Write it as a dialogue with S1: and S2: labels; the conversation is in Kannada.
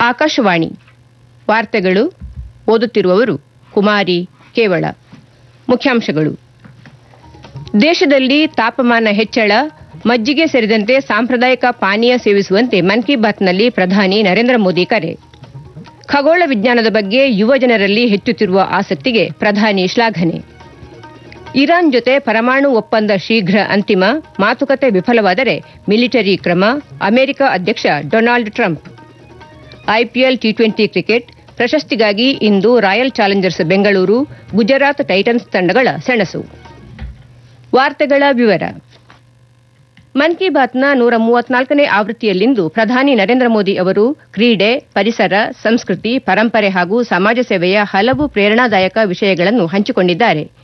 S1: ಆಕಾಶವಾಣಿ ವಾರ್ತೆಗಳು ಓದುತ್ತಿರುವವರು ಕುಮಾರಿ ಕೇವಳ ಮುಖ್ಯಾಂಶಗಳು ದೇಶದಲ್ಲಿ ತಾಪಮಾನ ಹೆಚ್ಚಳ ಮಜ್ಜಿಗೆ ಸೇರಿದಂತೆ ಸಾಂಪ್ರದಾಯಿಕ ಪಾನೀಯ ಸೇವಿಸುವಂತೆ ಮನ್ ಕಿ ಬಾತ್ನಲ್ಲಿ ಪ್ರಧಾನಿ ನರೇಂದ್ರ ಮೋದಿ ಕರೆ ಖಗೋಳ ವಿಜ್ಞಾನದ ಬಗ್ಗೆ ಯುವ ಜನರಲ್ಲಿ ಹೆಚ್ಚುತ್ತಿರುವ ಆಸಕ್ತಿಗೆ ಪ್ರಧಾನಿ ಶ್ಲಾಘನೆ ಇರಾನ್ ಜೊತೆ ಪರಮಾಣು ಒಪ್ಪಂದ ಶೀಘ್ರ ಅಂತಿಮ ಮಾತುಕತೆ ವಿಫಲವಾದರೆ ಮಿಲಿಟರಿ ಕ್ರಮ ಅಮೆರಿಕ ಅಧ್ಯಕ್ಷ Donald Trump IPL T twenty cricket ಪ್ರಶಸ್ತಿಗಾಗಿ ಇಂದು Royal Challengers Bengaluru Gujarat Titans ತಂಡಗಳ ಸೆಣಸು ವಾರ್ತೆಗಳ ವಿವರ ಮನ್ ಕಿ ಬಾತ್ನ ನೂರ ಮೂವತ್ನಾಲ್ಕನೇ ಆವೃತ್ತಿಯಲ್ಲಿಂದು ಪ್ರಧಾನಿ ನರೇಂದ್ರ ಮೋದಿ ಅವರು ಕ್ರೀಡೆ ಪರಿಸರ ಸಂಸ್ಕೃತಿ ಪರಂಪರೆ ಹಾಗೂ ಸಮಾಜ ಸೇವೆಯ ಹಲವು ಪ್ರೇರಣಾದಾಯಕ ವಿಷಯಗಳನ್ನು ಹಂಚಿಕೊಂಡಿದ್ದಾರೆ